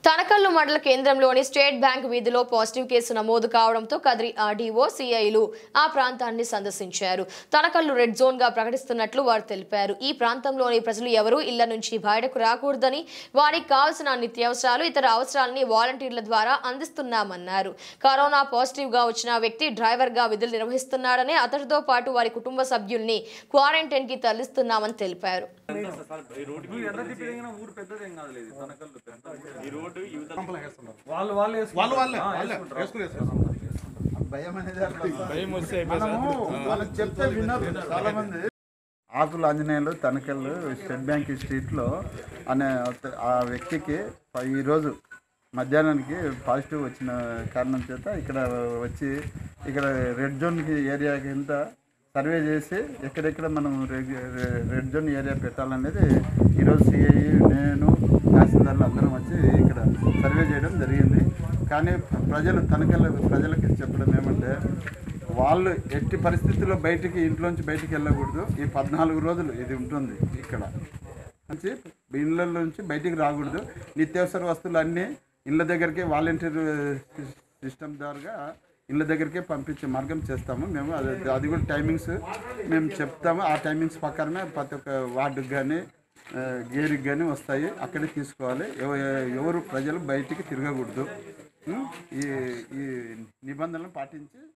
తనకల్లు మండల కేంద్రంలోని state bank వీధిలో పాజిటివ్ కేసు నమోదు కావడంతో కదిరి ఆర్డీఓ సిఐలు ఆ ప్రాంతాన్ని సందర్శించారు తనకల్లు రెడ్ జోన్ గా ప్రకటిస్తున్నట్లు వారు తెలిపారు ఈ ప్రాంతంలోని ప్రజలు ఎవరూ ఇళ్ల నుంచి బయటకు రాకూడదని వారికి కావాల్సిన నిత్యావసరాలు ఇతర అవసరాలని వాలంటీర్ల ద్వారా అందిస్తున్నామన్నారు కరోనా పాజిటివ్ గా వచ్చిన వ్యక్తి డ్రైవర్ గా విధులు నిర్వహిస్తున్నాడని అతడితో పాటు వారి కుటుంబ సభ్యుల్ని క్వారంటైన్ కి తరలిస్తున్నామని తెలిపారు నువ్వు ఎంత తిప్పి దిగినా ఊరు పెద్దదేం కాదు లేదు తనకల్లు పెద్ద ఈ రోడ్డు యువత వాళ్ళు వాళ్ళు వాళ్ళు వాళ్ళే ఆ, వాళ్ళే వేసుకుంటారు. వేసుకుని వేసుకుని భయం అనేది అట్లా వస్తుంది. భయం వస్తే మనము వాళ్ళకి చెప్తే వినరు చాలా మంది ఆకుల ఆంజనేయులు తనకల్లు స్టేట్ బ్యాంక్ స్ట్రీట్లో అనే ఒక- ఆ వ్యక్తికి ప- ఈరోజు మధ్యాహ్నానికి పాజిటివ్ వచ్చిన కారణం చేత ఇక్కడ వచ్చి ఇక్కడ రెడ్ జోన్ ఏరియా కింద సర్వే చేసి ఎక్కడెక్కడ మనం రెగ్- రె- రెడ్ జోన్ ఏరియా పెట్టాలనేది ఈరోజు సిఐ నేను తహసీల్దార్లు అందరం వచ్చి ఇక్కడ సర్వే చేయడం జరిగింది కానీ ప్రజలు తనకల్లా ప్రజలకి చెప్పడం ఏమంటే వాళ్ళు ఎట్టి పరిస్థితుల్లో బయటికి ఇంట్లోంచి బయటికి వెళ్ళకూడదు ఈ పద్నాలుగు రోజులు ఇది ఉంటుంది ఇక్కడ నుంచి ఇళ్ళ నుంచి బయటికి రాకూడదు నిత్యావసర వస్తువులు అన్నీ ఇళ్ళ దగ్గరికి వాలంటీర్ సిస్టమ్ ద్వారా ఇళ్ళ దగ్గరికే పంపించే మార్గం చేస్తాము మేము అది అది కూడా టైమింగ్స్ మేము చెప్తాము ఆ టైమింగ్స్ ప్రకారమే ప్రతి ఒక్క వార్డుకి కానీ గేరికి కానీ వస్తాయి అక్కడే తీసుకోవాలి ఎవ- ఎవరు ప్రజలు బయటికి తిరగకూడదు ఉం? ఈ ఈ నిబంధనలు పాటించి